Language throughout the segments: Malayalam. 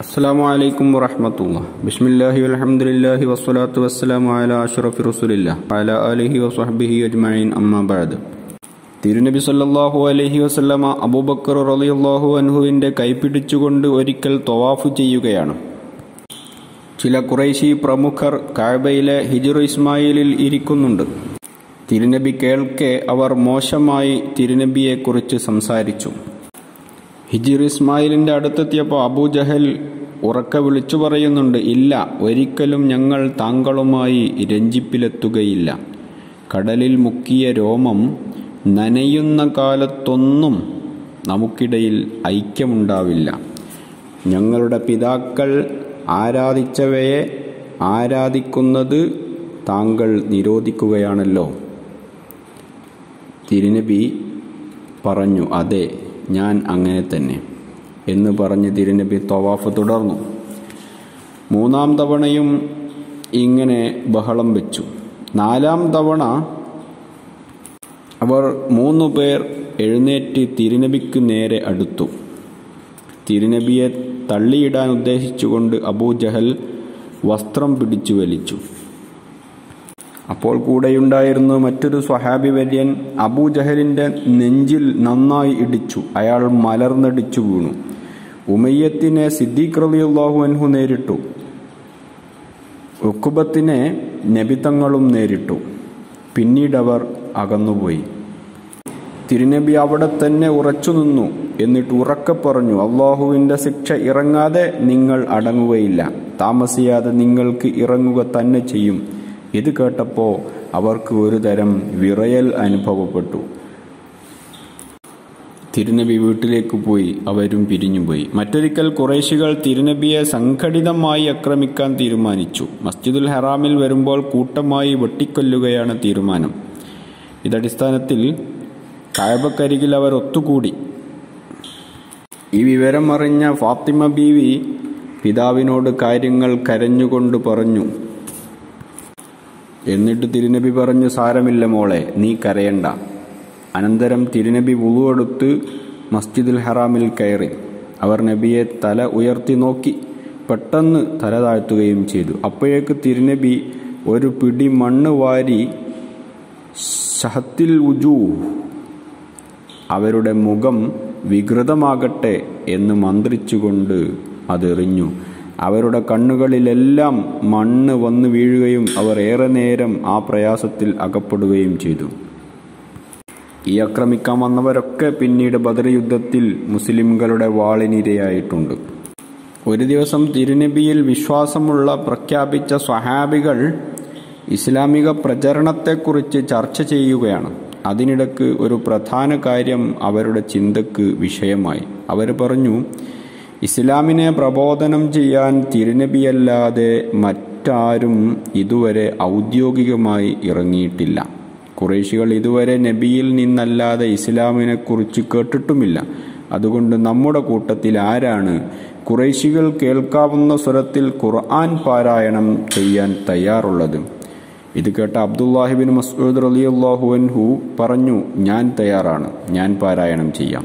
السلام عليكم ورحمة الله بسم الله والحمد لله والصلاة والسلام على أشرف رسول الله وعلى آله وصحبه أجمعين أما بعد തിരുനബി സല്ലല്ലാഹു അലൈഹി വസല്ലമ അബൂബക്കർ റളിയല്ലാഹു അൻഹുവിന്റെ കൈപിടിച്ചുകൊണ്ട് ഒരിക്കൽ തവാഫ് ചെയ്യുകയാണ് ചില കുറേശി പ്രമുഖർ കാബയിലെ ഹിജുർ ഇസ്മായിലിൽ ഇരിക്കുന്നുണ്ട് തിരുനബി കേൾക്കെ അവർ മോശമായി തിരുനബിയെക്കുറിച്ച് സംസാരിച്ചു ഹിജിർ ഇസ്മായിലിന്റെ അടുത്തെത്തിയപ്പോൾ അബൂജഹൽ ഉറക്കെ വിളിച്ചു പറയുന്നുണ്ട് ഇല്ല ഒരിക്കലും ഞങ്ങൾ താങ്കളുമായി രഞ്ജിപ്പിലെത്തുകയില്ല കടലിൽ മുക്കിയ രോമം നനയുന്ന കാലത്തൊന്നും നമുക്കിടയിൽ ഐക്യമുണ്ടാവില്ല ഞങ്ങളുടെ പിതാക്കൾ ആരാധിച്ചവയെ ആരാധിക്കുന്നത് താങ്കൾ നിരോധിക്കുകയാണല്ലോ തിരുനബി പറഞ്ഞു അതെ ഞാൻ അങ്ങനെ തന്നെ എന്ന് പറഞ്ഞ് തിരുനബി തവാഫ് തുടർന്നു മൂന്നാം തവണയും ഇങ്ങനെ ബഹളം വെച്ചു നാലാം തവണ അവർ മൂന്നു പേർ എഴുന്നേറ്റ് തിരുനബിക്ക് നേരെ അടുത്തു തിരുനബിയെ തള്ളിയിടാൻ ഉദ്ദേശിച്ചുകൊണ്ട് അബൂജഹൽ വസ്ത്രം പിടിച്ചു വലിച്ചു അപ്പോൾ കൂടെയുണ്ടായിരുന്ന മറ്റൊരു സ്വഹാബി വര്യൻ അബൂജഹലിന്റെ നെഞ്ചിൽ നന്നായി ഇടിച്ചു അയാൾ മലർന്നടിച്ചു വീണു ഉമയ്യത്തിനെ സിദ്ദീഖ് റളിയല്ലാഹു അൻഹു നേരിട്ടു ഉക്കുബത്തിനെ നബിതങ്ങളും നേരിട്ടു പിന്നീടവർ അകന്നുപോയി തിരുനബി അവിടെ തന്നെ ഉറച്ചു നിന്നു എന്നിട്ട് ഉറക്കെ പറഞ്ഞു അള്ളാഹുവിന്റെ ശിക്ഷ ഇറങ്ങാതെ നിങ്ങൾ അടങ്ങുകയില്ല താമസിയാതെ നിങ്ങൾക്ക് ഇറങ്ങുക തന്നെ ചെയ്യും ഇത് കേട്ടപ്പോൾ അവർക്ക് ഒരു തരം വിറയൽ അനുഭവപ്പെട്ടു തിരുനബി വീട്ടിലേക്ക് പോയി അവരും പിരിഞ്ഞുപോയി മറ്റൊരിക്കൽ കുറേശികൾ തിരുനബിയെ സംഘടിതമായി ആക്രമിക്കാൻ തീരുമാനിച്ചു മസ്ജിദുൽ ഹറാമിൽ വരുമ്പോൾ കൂട്ടമായി വെട്ടിക്കൊല്ലുകയാണ് തീരുമാനം ഇതടിസ്ഥാനത്തിൽ കായബക്കരികിൽ അവർ ഒത്തുകൂടി ഈ വിവരം അറിഞ്ഞ ഫാത്തിമ ബീവി പിതാവിനോട് കാര്യങ്ങൾ കരഞ്ഞുകൊണ്ട് പറഞ്ഞു എന്നിട്ട് തിരുനബി പറഞ്ഞു സാരമില്ല മോളെ നീ കരയണ്ട അനന്തരം തിരുനബി വുളുവെടുത്ത് മസ്ജിദുൽ ഹറാമിൽ കയറി അവർ നബിയെ തല ഉയർത്തി നോക്കി പെട്ടെന്ന് തല താഴ്ത്തുകയും ചെയ്തു അപ്പോഴേക്ക് തിരുനബി ഒരു പിടി മണ്ണ് വാരി ഷഹത്തിൽ ഉജൂ അവരുടെ മുഖം വികൃതമാകട്ടെ എന്ന് മന്ത്രിച്ചുകൊണ്ട് അതെറിഞ്ഞു അവരുടെ കണ്ണുകളിലെല്ലാം മണ്ണ് വന്നു വീഴുകയും അവർ ഏറെ നേരം ആ പ്രയാസത്തിൽ അകപ്പെടുകയും ചെയ്തു ഈ ആക്രമിക്കാൻ വന്നവരൊക്കെ പിന്നീട് ബദർ യുദ്ധത്തിൽ മുസ്ലിംകളുടെ വാളിനിരയായിട്ടുണ്ട് ഒരു ദിവസം തിരുനബിയിൽ വിശ്വാസമുള്ള പ്രഖ്യാപിച്ച സ്വഹാബികൾ ഇസ്ലാമിക പ്രചരണത്തെക്കുറിച്ച് ചർച്ച ചെയ്യുകയാണ് അതിനിടക്ക് ഒരു പ്രധാന കാര്യം അവരുടെ ചിന്തക്ക് വിഷയമായി അവർ പറഞ്ഞു ഇസ്ലാമിനെ പ്രബോധനം ചെയ്യാൻ തിരുനബിയല്ലാതെ മറ്റാരും ഇതുവരെ ഔദ്യോഗികമായി ഇറങ്ങിയിട്ടില്ല കുറേശികൾ ഇതുവരെ നബിയിൽ നിന്നല്ലാതെ ഇസ്ലാമിനെ കുറിച്ച് കേട്ടിട്ടുമില്ല അതുകൊണ്ട് നമ്മുടെ കൂട്ടത്തിൽ ആരാണ് കുറേശികൾ കേൾക്കാവുന്ന സ്വരത്തിൽ ഖുർആൻ പാരായണം ചെയ്യാൻ തയ്യാറുള്ളത് ഇത് കേട്ട അബ്ദുല്ലാഹിബിൻ മസ്ഊദ് റലിയല്ലാഹു അൻഹു പറഞ്ഞു ഞാൻ തയ്യാറാണ് ഞാൻ പാരായണം ചെയ്യാം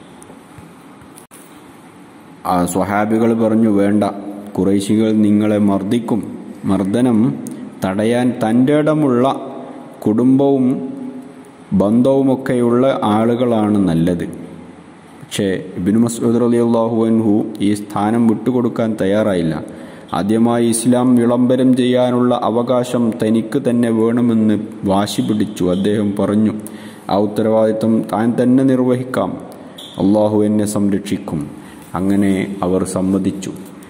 ആ സ്വഹാബികൾ പറഞ്ഞു വേണ്ട കുറേശികൾ നിങ്ങളെ മർദ്ദിക്കും മർദ്ദനം തടയാൻ തൻ്റെ ഇടമുള്ള കുടുംബവും ബന്ധവുമൊക്കെയുള്ള ആളുകളാണ് നല്ലത് പക്ഷേ ഇബിൻ മസൂദ് അലി അള്ളാഹു അൻഹു ഈ സ്ഥാനം വിട്ടുകൊടുക്കാൻ തയ്യാറായില്ല ആദ്യമായി ഇസ്ലാം വിളംബരം ചെയ്യാനുള്ള അവകാശം തനിക്ക് തന്നെ വേണമെന്ന് വാശി പിടിച്ചു അദ്ദേഹം പറഞ്ഞു ആ ഉത്തരവാദിത്വം താൻ തന്നെ നിർവഹിക്കാം അള്ളാഹു എന്നെ സംരക്ഷിക്കും അങ്ങനെ അവർ സമ്മതിച്ചു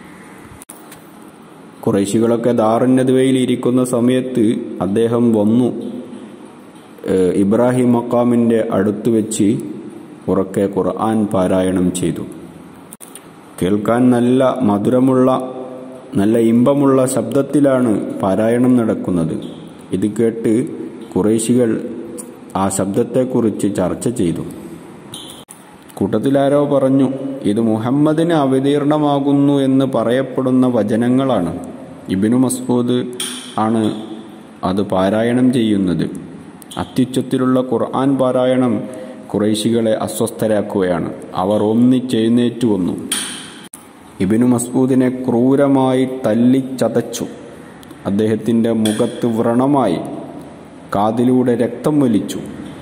കുറേശികളൊക്കെ ദാറുന്നതുവയിൽ ഇരിക്കുന്ന സമയത്ത് അദ്ദേഹം വന്നു ഇബ്രാഹിം മക്കാമിൻ്റെ അടുത്ത് വെച്ച് ഉറക്കെ ഖുർആൻ പാരായണം ചെയ്തു കേൾക്കാൻ നല്ല മധുരമുള്ള നല്ല ഇമ്പമുള്ള ശബ്ദത്തിലാണ് പാരായണം നടക്കുന്നത് ഇത് കേട്ട് കുറേശികൾ ആ ശബ്ദത്തെക്കുറിച്ച് ചർച്ച ചെയ്തു കൂട്ടത്തിലാരോ പറഞ്ഞു ഇത് മുഹമ്മദിന് അവതീർണമാകുന്നു എന്ന് പറയപ്പെടുന്ന വചനങ്ങളാണ് ഇബിനു മസ്ഊദ് ആണ് അത് പാരായണം ചെയ്യുന്നത് അത്യുച്ചത്തിലുള്ള ഖുർആൻ പാരായണം കുറേശികളെ അസ്വസ്ഥരാക്കുകയാണ് അവർ ഒന്നിച്ചെഴുന്നേറ്റു വന്നു ഇബിനു മസ്ഊദിനെ ക്രൂരമായി തല്ലിച്ചതച്ചു അദ്ദേഹത്തിൻ്റെ മുഖത്ത് വ്രണമായി കാതിലൂടെ രക്തം വലിച്ചു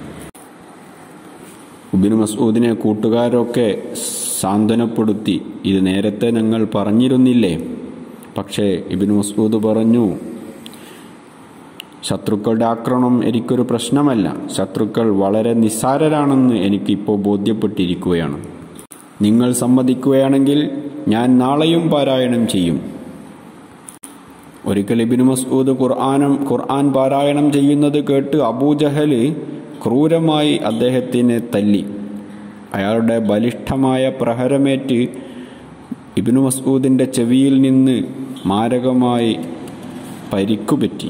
ഇബിനു മസ്ഊദിനെ കൂട്ടുകാരൊക്കെ സാന്ത്വനപ്പെടുത്തി ഇത് നേരത്തെ ഞങ്ങൾ പറഞ്ഞിരുന്നില്ലേ പക്ഷേ ഇബിനു മസ്ഊദ് പറഞ്ഞു ശത്രുക്കളുടെ ആക്രമണം എനിക്കൊരു പ്രശ്നമല്ല ശത്രുക്കൾ വളരെ നിസ്സാരരാണെന്ന് എനിക്കിപ്പോൾ ബോധ്യപ്പെട്ടിരിക്കുകയാണ് നിങ്ങൾ സമ്മതിക്കുകയാണെങ്കിൽ ഞാൻ നാളെയും പാരായണം ചെയ്യും ഒരിക്കൽ ഇബിനു മസ്ഊദ് ഖുർആാനം ഖുർആൻ പാരായണം ചെയ്യുന്നത് കേട്ട് അബൂജഹൽ ക്രൂരമായി അദ്ദേഹത്തിനെ തല്ലി അയാളുടെ ബലിഷ്ഠമായ പ്രഹരമേറ്റ് ഇബിനു മസ്ഊദിൻ്റെ ചെവിയിൽ നിന്ന് മാരകമായി പരിക്കുപറ്റി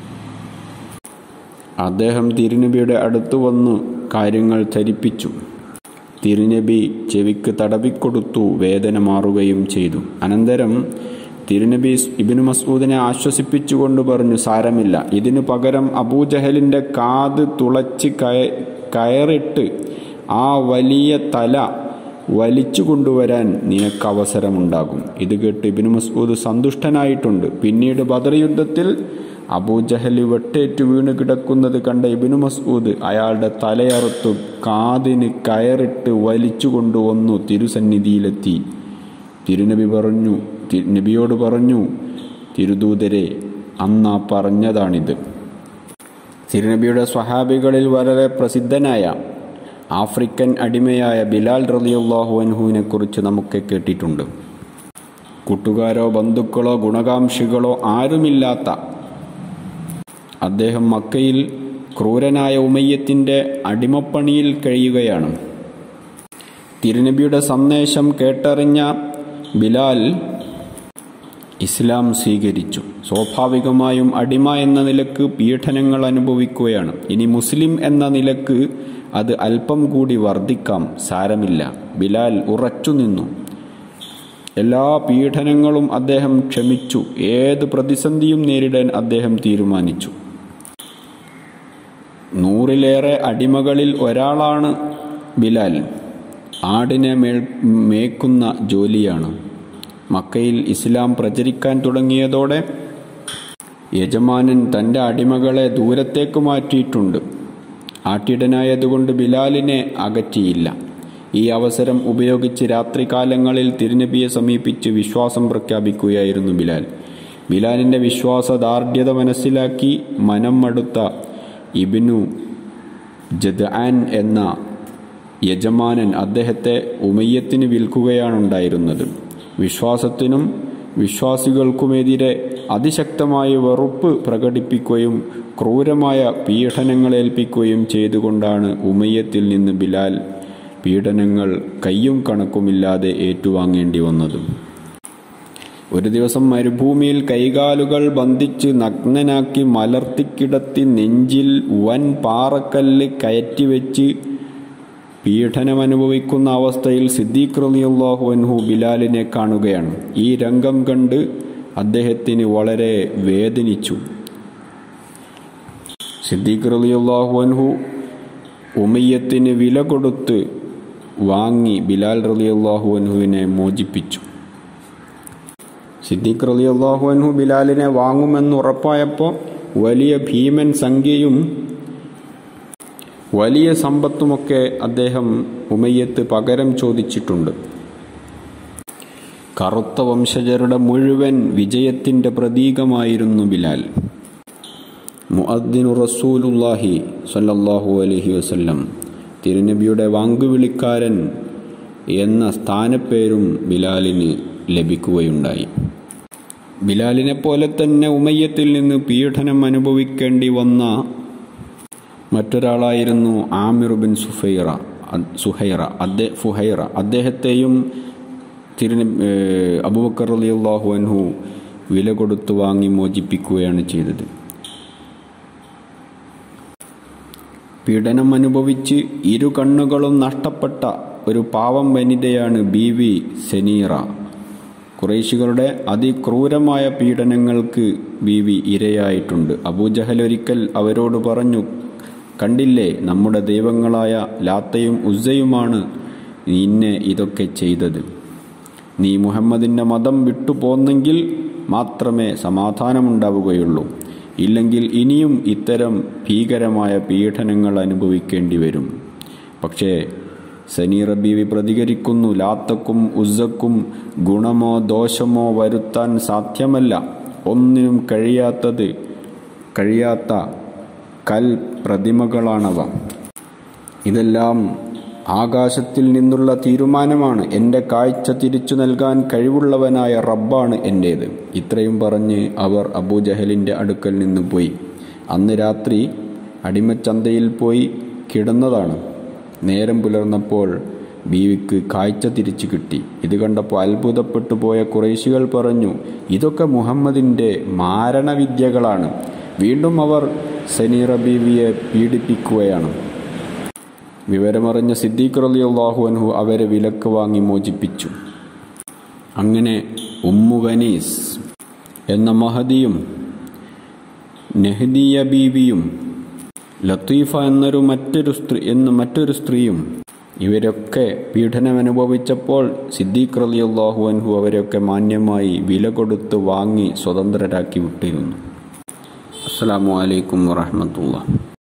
അദ്ദേഹം തിരുനബിയുടെ അടുത്ത് വന്നു കാര്യങ്ങൾ ധരിപ്പിച്ചു തിരുനബി ചെവിക്ക് തടവിക്കൊടുത്തു വേദന മാറുകയും ചെയ്തു അനന്തരം തിരുനബി ഇബിനു മസൂദിനെ ആശ്വസിപ്പിച്ചുകൊണ്ട് പറഞ്ഞു സാരമില്ല ഇതിനു പകരം അബൂജഹലിന്റെ കാത് തുളച്ച് കയ കയറിട്ട് ആ വലിയ തല വലിച്ചു കൊണ്ടുവരാൻ നിനക്ക് അവസരമുണ്ടാകും ഇത് കേട്ട് ഇബിനു മസൂദ് സന്തുഷ്ടനായിട്ടുണ്ട് പിന്നീട് ബദർ യുദ്ധത്തിൽ അബൂജഹൽ വെട്ടേറ്റ് വീണ് കിടക്കുന്നത് കണ്ട ഇബിനു മസൂദ് അയാളുടെ തലയറുത്തു കാതിന് കയറിട്ട് വലിച്ചു കൊണ്ടുവന്നു തിരുസന്നിധിയിലെത്തി തിരുനബി പറഞ്ഞു നബിയോട് പറഞ്ഞു തിരുദൂതരെ അന്നാ പറഞ്ഞതാണിത് തിരുനബിയുടെ സ്വഹാബികളിൽ വളരെ പ്രസിദ്ധനായ ആഫ്രിക്കൻ അടിമയായ ബിലാൽ റലിയുള്ളാഹു അൻഹുവിനെ കുറിച്ച് നമുക്ക് കേട്ടിട്ടുണ്ട് കൂട്ടുകാരോ ബന്ധുക്കളോ ഗുണകാംക്ഷികളോ ആരുമില്ലാത്ത അദ്ദേഹം മക്കയിൽ ക്രൂരനായ ഉമയ്യത്തിൻ്റെ അടിമപ്പണിയിൽ കഴിയുകയാണ് തിരുനബിയുടെ സന്ദേശം കേട്ടറിഞ്ഞ ബിലാൽ ഇസ്ലാം സ്വീകരിച്ചു സ്വാഭാവികമായും അടിമ എന്ന നിലക്ക് പീഡനങ്ങൾ അനുഭവിക്കുകയാണ് ഇനി മുസ്ലിം എന്ന നിലക്ക് അത് അല്പം കൂടി വർദ്ധിക്കാം സാരമില്ല ബിലാൽ ഉറച്ചു നിന്നു എല്ലാ പീഡനങ്ങളും അദ്ദേഹം ക്ഷമിച്ചു ഏത് പ്രതിസന്ധിയും നേരിടാൻ അദ്ദേഹം തീരുമാനിച്ചു നൂറിലേറെ അടിമകളിൽ ഒരാളാണ് ബിലാൽ ആടിനെ മേൽ മേക്കുന്ന ജോലിയാണ് മക്കയിൽ ഇസ്ലാം പ്രചരിക്കാൻ തുടങ്ങിയതോടെ യജമാനൻ തൻ്റെ അടിമകളെ ദൂരത്തേക്ക് മാറ്റിയിട്ടുണ്ട് ആട്ടിടനായതുകൊണ്ട് ബിലാലിനെ അകറ്റിയില്ല ഈ അവസരം ഉപയോഗിച്ച് രാത്രികാലങ്ങളിൽ തിരുനബിയെ സമീപിച്ച് വിശ്വാസം പ്രഖ്യാപിക്കുകയായിരുന്നു ബിലാൽ ബിലാലിൻ്റെ വിശ്വാസദാർഢ്യത മനസ്സിലാക്കി മനം മടുത്ത ഇബിനു ജദ്ആൻ എന്ന യജമാനൻ അദ്ദേഹത്തെ ഉമയ്യത്തിന് വിൽക്കുകയാണുണ്ടായിരുന്നത് വിശ്വാസത്തിനും വിശ്വാസികൾക്കുമെതിരെ അതിശക്തമായ വെറുപ്പ് പ്രകടിപ്പിക്കുകയും ക്രൂരമായ പീഡനങ്ങളേൽപ്പിക്കുകയും ചെയ്തുകൊണ്ടാണ് ഉമയ്യത്തിൽ നിന്ന് ബിലാൽ പീഡനങ്ങൾ കയ്യും കണക്കുമില്ലാതെ ഏറ്റുവാങ്ങേണ്ടി വന്നത് ഒരു ദിവസം മരുഭൂമിയിൽ കൈകാലുകൾ ബന്ധിച്ച് നഗ്നനാക്കി മലർത്തിക്കിടത്തി നെഞ്ചിൽ വൻ പാറക്കല്ല് കയറ്റിവെച്ച് പീഡനമനുഭവിക്കുന്ന അവസ്ഥയിൽ സിദ്ദീഖ് റളിയല്ലാഹു അൻഹു ബിലാലിനെ കാണുകയാണ് ഈ രംഗം കണ്ട് അദ്ദേഹത്തിന് വളരെ വേദനിച്ചു സിദ്ദീഖ് റളിയല്ലാഹു അൻഹു ഉമയ്യത്തിന് വില കൊടുത്ത് വാങ്ങി ബിലാൽ റളിയല്ലാഹു അൻഹുവിനെ മോചിപ്പിച്ചു സിദ്ദീഖ് റളിയല്ലാഹു അൻഹു ബിലാലിനെ വാങ്ങുമെന്ന് ഉറപ്പായപ്പോൾ വലിയ ഭീമൻ സംഖ്യയും വലിയ സമ്പത്തുമൊക്കെ അദ്ദേഹം ഉമയ്യത്ത് പകരം ചോദിച്ചിട്ടുണ്ട് കറുത്ത വംശജരുടെ മുഴുവൻ വിജയത്തിൻ്റെ പ്രതീകമായിരുന്നു ബിലാൽ മുഅദ്ദിനു റസൂലുല്ലാഹി സല്ലല്ലാഹു അലൈഹി വസല്ലം തിരുനബിയുടെ വാങ്കുവിളിക്കാരൻ എന്ന സ്ഥാനപ്പേരും ബിലാലിന് ലഭിക്കുകയുണ്ടായി ബിലാലിനെ പോലെ തന്നെ ഉമയ്യത്തിൽ നിന്ന് പീഡനം അനുഭവിക്കേണ്ടി വന്ന മറ്റൊരാളായിരുന്നു ആമിർ ബിൻ സുഫൈറ സുഹൈറ അദ്ദേഹ ഫുഹൈറ അദ്ദേഹത്തെയും തിരുന അബുബക്കർ അലിയുള്ളാഹു അൻഹു വില കൊടുത്തു വാങ്ങി മോചിപ്പിക്കുകയാണ് ചെയ്തത് പീഡനം അനുഭവിച്ച് ഇരു കണ്ണുകളും നഷ്ടപ്പെട്ട ഒരു പാവം വനിതയാണ് ബി വി സെനീറ കുറേശികളുടെ അതിക്രൂരമായ പീഡനങ്ങൾക്ക് ബി വി ഇരയായിട്ടുണ്ട് അബൂജഹൽ ഒരിക്കൽ അവരോട് പറഞ്ഞു കണ്ടില്ലേ നമ്മുടെ ദൈവങ്ങളായ ലാത്തയും ഉസ്സയുമാണ് നിന്നെ ഇതൊക്കെ ചെയ്തത് നീ മുഹമ്മദിൻ്റെ മതം വിട്ടുപോന്നെങ്കിൽ മാത്രമേ സമാധാനമുണ്ടാവുകയുള്ളൂ ഇല്ലെങ്കിൽ ഇനിയും ഇത്തരം ഭീകരമായ പീഡനങ്ങൾ അനുഭവിക്കേണ്ടി വരും പക്ഷേ സനീറ ബീവി പ്രതികരിക്കുന്നു ലാത്തക്കും ഉസ്സക്കും ഗുണമോ ദോഷമോ വരുത്താൻ സാധ്യമല്ല ഒന്നിനും കഴിയാത്തത് കഴിയാത്ത കൽ പ്രതിമകളാണവ ഇതെല്ലാം ആകാശത്തിൽ നിന്നുള്ള തീരുമാനമാണ് എൻ്റെ കാഴ്ച തിരിച്ചു നൽകാൻ കഴിവുള്ളവനായ റബ്ബാണ് എൻ്റേത് ഇത്രയും പറഞ്ഞ് അവർ അബൂജഹലിൻ്റെ അടുക്കൽ നിന്ന് പോയി അന്ന് രാത്രി അടിമച്ചന്തയിൽ പോയി കിടന്നതാണ് നേരം പുലർന്നപ്പോൾ ബീവിക്ക് കാഴ്ച തിരിച്ചു കിട്ടി ഇത് കണ്ടപ്പോൾ അത്ഭുതപ്പെട്ടു പോയ കുറേശികൾ പറഞ്ഞു ഇതൊക്കെ മുഹമ്മദിൻ്റെ മാരണവിദ്യകളാണ് വീണ്ടും അവർ സനീറ ബീവിയെ പീഡിപ്പിക്കുകയാണ് വിവരമറിഞ്ഞ സിദ്ദീഖ് റളിയല്ലാഹു അൻഹു അവരെ വിലക്ക് വാങ്ങി മോചിപ്പിച്ചു അങ്ങനെ ഉമ്മു വനീസ് എന്ന മഹദിയും നെഹ്ദിയ ബീവിയും ലത്തീഫ എന്നൊരു മറ്റൊരു സ്ത്രീ എന്ന മറ്റൊരു സ്ത്രീയും ഇവരൊക്കെ പീഡനം അനുഭവിച്ചപ്പോൾ സിദ്ദീഖ് റളിയല്ലാഹു അൻഹു അവരെയൊക്കെ മാന്യമായി വില കൊടുത്ത് വാങ്ങി സ്വതന്ത്രരാക്കി വിട്ടിരുന്നു അസ്സലാമു അലൈക്കും വറഹ്മത്തുള്ളാഹി